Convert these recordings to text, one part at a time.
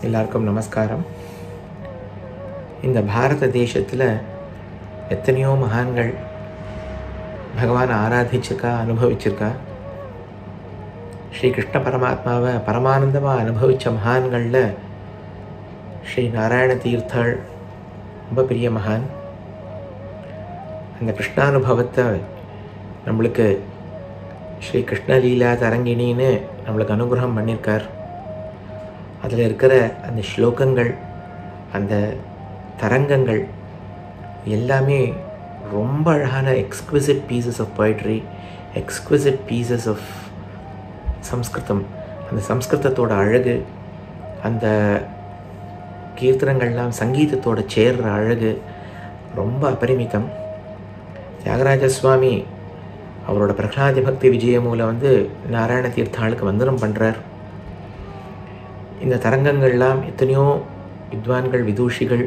எல்லாருக்கும் நமஸ்காரம் இந்த பாரத தேசத்தில் எத்தனையோ மகான்கள் பகவானை ஆராதிச்சிருக்கா அனுபவிச்சிருக்கா ஸ்ரீ கிருஷ்ண பரமாத்மாவை பரமானந்தமாக அனுபவித்த மகான்களில் ஸ்ரீ நாராயண தீர்த்தாள் ரொம்ப பெரிய மகான் அந்த கிருஷ்ணானுபவத்தை நம்மளுக்கு ஸ்ரீ கிருஷ்ணலீலா தரங்கிணின்னு நம்மளுக்கு அனுகிரகம் பண்ணியிருக்கார் அதில் இருக்கிற அந்த ஸ்லோகங்கள் அந்த தரங்கங்கள் எல்லாமே ரொம்ப அழகான exquisite pieces of poetry exquisite pieces of Sanskrit அந்த சம்ஸ்கிருதத்தோட அழகு அந்த கீர்த்தனங்கள்லாம் சங்கீதத்தோட சேர்ற அழகு ரொம்ப அபரிமிதம் தியாகராஜ சுவாமி அவரோட பிரகலாதி பக்தி விஜயமூல வந்து நாராயண தீர்த்தாளுக்கு வந்தனம் பண்ணுறார் இந்த தரங்கங்கள்லாம் எத்தனையோ வித்வான்கள் விதூஷிகள்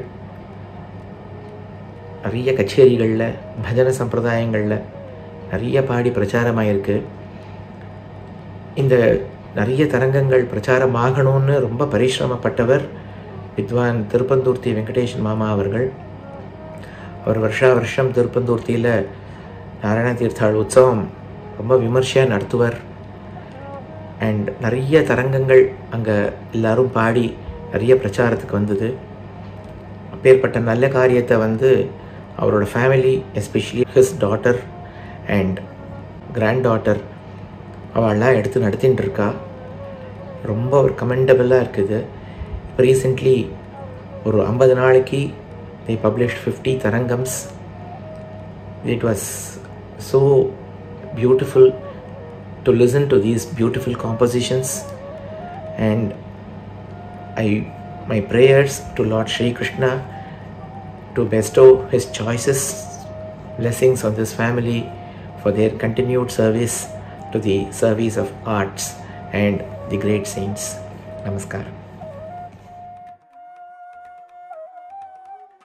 நிறைய கச்சேரிகளில் பஜன சம்பிரதாயங்களில் நிறைய பாடி பிரச்சாரமாயிருக்கு இந்த நிறைய தரங்கங்கள் பிரச்சாரமாகணும்னு ரொம்ப பரிசிரமப்பட்டவர் வித்வான் திருப்பந்தூர்த்தி வெங்கடேஷன் மாமா அவர்கள் அவர் வருஷா வருஷம் திருப்பந்தூர்த்தியில் நாராயண தீர்த்தாள் உற்சவம் ரொம்ப விமர்சையாக நடத்துவர் அண்ட் நிறைய தரங்கங்கள் அங்கே எல்லாரும் பாடி நிறைய பிரச்சாரத்துக்கு வந்தது அப்பேற்பட்ட நல்ல காரியத்தை வந்து அவரோட family especially his daughter and granddaughter அவள்லாம் எடுத்து நடத்தின்னு இருக்கா ரொம்ப ஒரு கமெண்டபிளாக இருக்குது இப்போ ரீசெண்ட்லி ஒரு ஐம்பது நாளைக்கு they published 50 tarangams it was so beautiful to listen to these beautiful compositions and i my prayers to lord Shri krishna to bestow his choices blessings on this family for their continued service to the service of arts and the great saints namaskar